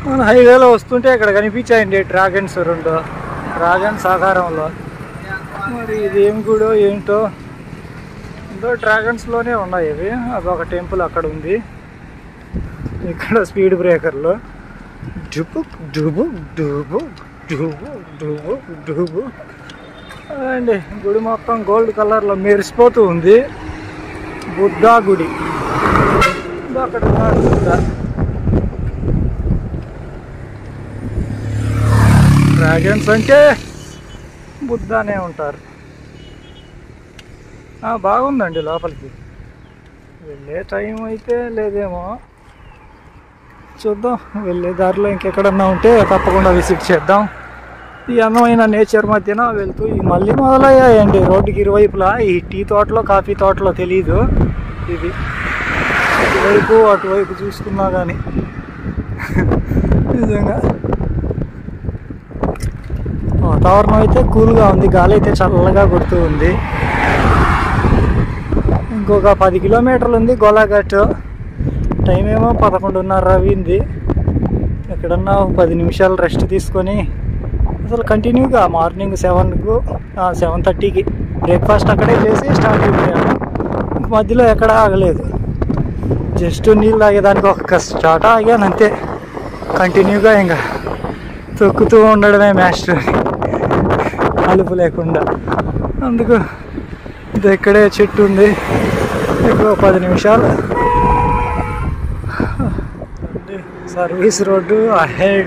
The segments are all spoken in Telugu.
మన హైవేలో వస్తుంటే ఇక్కడ కనిపించాయండి డ్రాగన్స్ రెండు డ్రాగన్స్ ఆకారంలో మరి ఇది ఏం గుడో ఏంటో ఏదో డ్రాగన్స్లోనే ఉన్నాయి ఇవి అదొక టెంపుల్ అక్కడ ఉంది ఇక్కడ స్పీడ్ బ్రేకర్లు డుబుక్ డుబుక్ డుబుక్ డుబుక్ డుబుక్ డుబుక్ అండి గుడి మొత్తం గోల్డ్ కలర్లో మెరిసిపోతూ ఉంది బుద్ధా గుడి ఇదో అక్కడ ఉన్నాడు బుద్ధ డ్రాగన్స్ అంటే బుద్ధానే ఉంటారు ఆ, బాగుందండి లోపలికి వెళ్ళే టైం అయితే లేదేమో చూద్దాం వెళ్ళే దారిలో ఇంకెక్కడన్నా ఉంటే తప్పకుండా విజిట్ చేద్దాం ఈ అందమైన నేచర్ మధ్యన వెళ్తూ ఈ మళ్ళీ మొదలయ్యాయండి రోడ్డుకి ఇరువైపులా ఈ టీ తోటలో కాఫీ తోటలో తెలీదు ఇది ఇటువైపు అటువైపు చూసుకున్నా కానీ నిజంగా వాతావరణం అయితే కూల్గా ఉంది గాలి అయితే చల్లగా కొడుతూ ఉంది ఇంకొక పది కిలోమీటర్లు ఉంది గోలాఘాట్ టైం ఏమో పదకొండున్నర అయింది ఎక్కడన్నా ఒక పది నిమిషాలు రెస్ట్ తీసుకొని అసలు కంటిన్యూగా మార్నింగ్ సెవెన్కు సెవెన్ థర్టీకి బ్రేక్ఫాస్ట్ అక్కడే చేసి స్టార్ట్ అయిపోయాను ఇంక మధ్యలో ఎక్కడ ఆగలేదు జస్ట్ నీళ్ళు తాగేదానికి ఒక స్టార్ట్ ఆగాను అంతే కంటిన్యూగా ఇంకా తొక్కుతూ ఉండడమే మాస్టర్ అలుపు లేకుండా అందుకు ఇది ఇక్కడే చెట్టు ఉంది ఇక్కడ ఒక పది నిమిషాలు సర్వీస్ రోడ్డు అహెడ్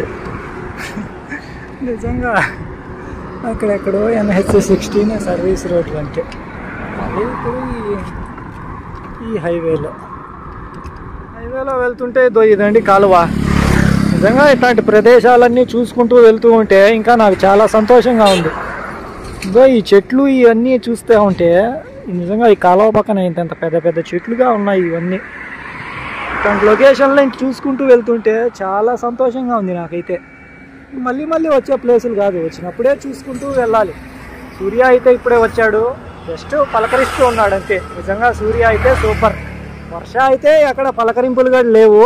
నిజంగా అక్కడెక్కడో ఎన్హెచ్ సిక్స్టీన్ సర్వీస్ రోడ్లు అంటే మళ్ళీ ఇప్పుడు ఈ ఈ హైవేలో హైవేలో వెళ్తుంటే ఇదో ఇదండి కాలువ నిజంగా ఇట్లాంటి ప్రదేశాలన్నీ చూసుకుంటూ వెళ్తూ ఉంటే ఇంకా నాకు చాలా సంతోషంగా ఉంది ఇదో ఈ చెట్లు ఇవన్నీ చూస్తూ ఉంటే నిజంగా ఈ కాలువ పక్కన ఇంత పెద్ద పెద్ద చెట్లుగా ఉన్నాయి ఇవన్నీ ఇట్లాంటి లొకేషన్లో ఇంక చూసుకుంటూ వెళ్తుంటే చాలా సంతోషంగా ఉంది నాకైతే మళ్ళీ మళ్ళీ వచ్చే ప్లేసులు కాదు వచ్చినప్పుడే చూసుకుంటూ వెళ్ళాలి సూర్య అయితే ఇప్పుడే వచ్చాడు జస్ట్ పలకరిస్తూ ఉన్నాడు అంతే నిజంగా సూర్య అయితే సూపర్ వర్ష అయితే అక్కడ పలకరింపులు కూడా లేవు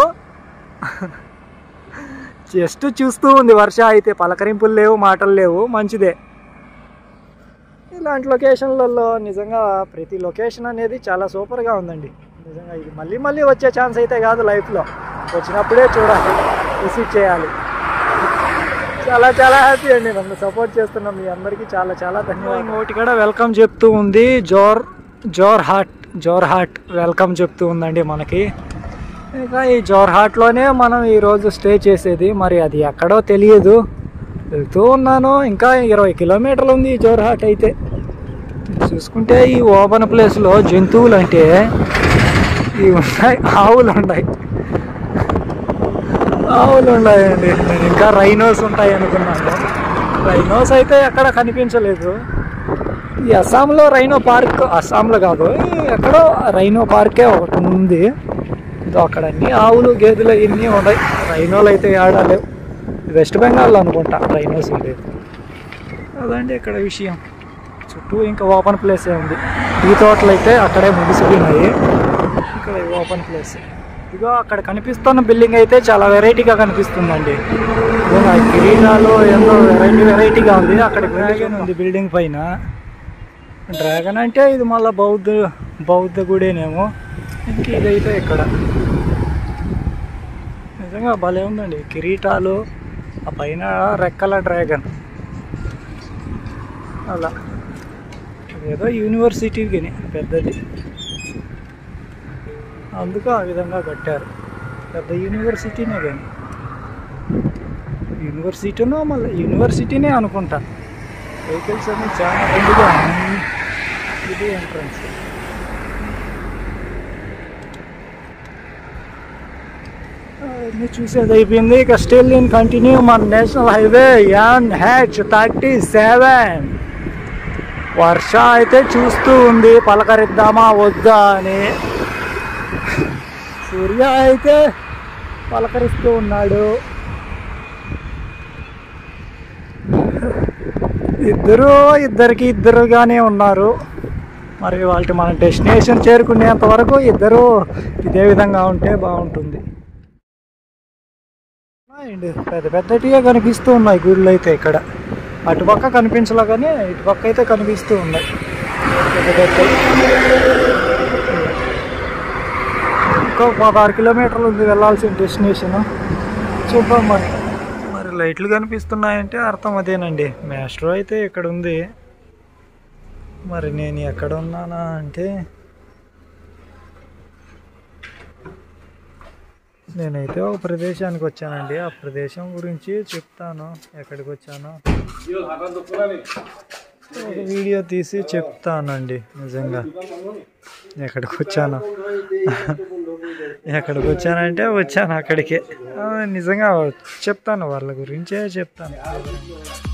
జస్ట్ చూస్తూ ఉంది వర్ష అయితే పలకరింపులు లేవు మాటలు లేవు మంచిదే ఇలాంటి లొకేషన్లలో నిజంగా ప్రతి లొకేషన్ అనేది చాలా సూపర్గా ఉందండి నిజంగా ఇది మళ్ళీ మళ్ళీ వచ్చే ఛాన్స్ అయితే కాదు లైఫ్లో వచ్చినప్పుడే చూడాలి విజిట్ చేయాలి చాలా చాలా హ్యాపీ అండి నన్ను సపోర్ట్ చేస్తున్న మీ అందరికీ చాలా చాలా ధన్యవాదాలు ఇంకోటి కూడా వెల్కమ్ చెప్తూ ఉంది జోర్ జోర్ హాట్ జోర్ హాట్ వెల్కమ్ చెప్తూ ఉందండి మనకి ఇంకా ఈ జోర్ హాట్లోనే మనం ఈరోజు స్టే చేసేది మరి అది ఎక్కడో తెలియదు వెళ్తూ ఉన్నాను ఇంకా ఇరవై కిలోమీటర్లు ఉంది ఈ జోర్ హాట్ అయితే చూసుకుంటే ఈ ఓపెన్ ప్లేస్లో జంతువులు అంటే ఇవి ఉన్నాయి ఆవులు ఉన్నాయి ఆవులు ఉన్నాయండి నేను ఇంకా రైనోస్ ఉంటాయి అనుకున్నాను రైనోస్ అయితే ఎక్కడ కనిపించలేదు ఈ అస్సాంలో రైనో పార్క్ అస్సాంలో కాదు ఈ ఎక్కడో రైనో పార్కే ఒకటి ఉంది ఇదో అక్కడ అన్ని ఆవులు గేదెలు ఇన్ని ఉన్నాయి రైనోలు అయితే ఆడలేవు వెస్ట్ బెంగాల్లో అనుకుంటా రైనోస్ ఉండేది అదండి ఇక్కడ విషయం చుట్టూ ఇంకా ఓపెన్ ప్లేసే ఉంది ఈ తోటలు అయితే అక్కడే ముగిసిపోయినాయి ఇక్కడ ఓపెన్ ప్లేస్ ఇదిగో అక్కడ కనిపిస్తున్న బిల్డింగ్ అయితే చాలా వెరైటీగా కనిపిస్తుందండి ఇదిగో ఆ కిరీటాలు ఎంతో వెరైటీ వెరైటీగా ఉంది అక్కడ డ్రాగన్ ఉంది బిల్డింగ్ పైన డ్రాగన్ అంటే ఇది మళ్ళీ బౌద్ధ బౌద్ధ గుడేనేమో ఇంక ఇదైతే ఇక్కడ నిజంగా భలే ఉందండి కిరీటాలు ఆ పైన రెక్కల డ్రాగన్ అలా ఏదో యూనివర్సిటీ కానీ పెద్దది అందుకు ఆ విధంగా కట్టారు పెద్ద యూనివర్సిటీనే కానీ యూనివర్సిటీనో మళ్ళీ యూనివర్సిటీనే అనుకుంటా వెహికల్స్ అన్నీ చాలా రెండుగా ఉన్నాయి ఇది ఎంట్రన్స్ అన్నీ చూసేది అయిపోయింది ఇక స్టిల్ ఇన్ కంటిన్యూ మన national highway N H thirty seven వర్ష అయితే చూస్తూ ఉంది పలకరిద్దామా వద్దా అని సూర్య అయితే పలకరిస్తూ ఉన్నాడు ఇద్దరు ఇద్దరికి ఇద్దరుగానే ఉన్నారు మరి వాళ్ళకి మన డెస్టినేషన్ చేరుకునేంత వరకు ఇద్దరు ఇదే విధంగా ఉంటే బాగుంటుంది ఉన్నాయండి పెద్ద పెద్దటిగా కనిపిస్తూ ఉన్నాయి గుళ్ళు అయితే ఇక్కడ అటుపక్క కనిపించలే కానీ ఇటుపక్క అయితే కనిపిస్తూ ఉన్నాయి పెద్ద పెద్దవి ఇంకో పదహారు కిలోమీటర్లు ఉంది వెళ్ళాల్సిన డెస్టినేషన్ చూద్దాం మరి మరి లైట్లు కనిపిస్తున్నాయంటే అర్థం అదేనండి మ్యాస్ట్రో అయితే ఇక్కడ ఉంది మరి నేను ఎక్కడ ఉన్నానా అంటే నేనైతే ఒక ప్రదేశానికి వచ్చానండి ఆ ప్రదేశం గురించి చెప్తాను ఎక్కడికి వచ్చానో ఒక వీడియో తీసి చెప్తానండి నిజంగా ఎక్కడికి వచ్చాను ఎక్కడికి వచ్చానంటే వచ్చాను అక్కడికి ఆ, నిజంగా చెప్తాను వాళ్ళ గురించే చెప్తాను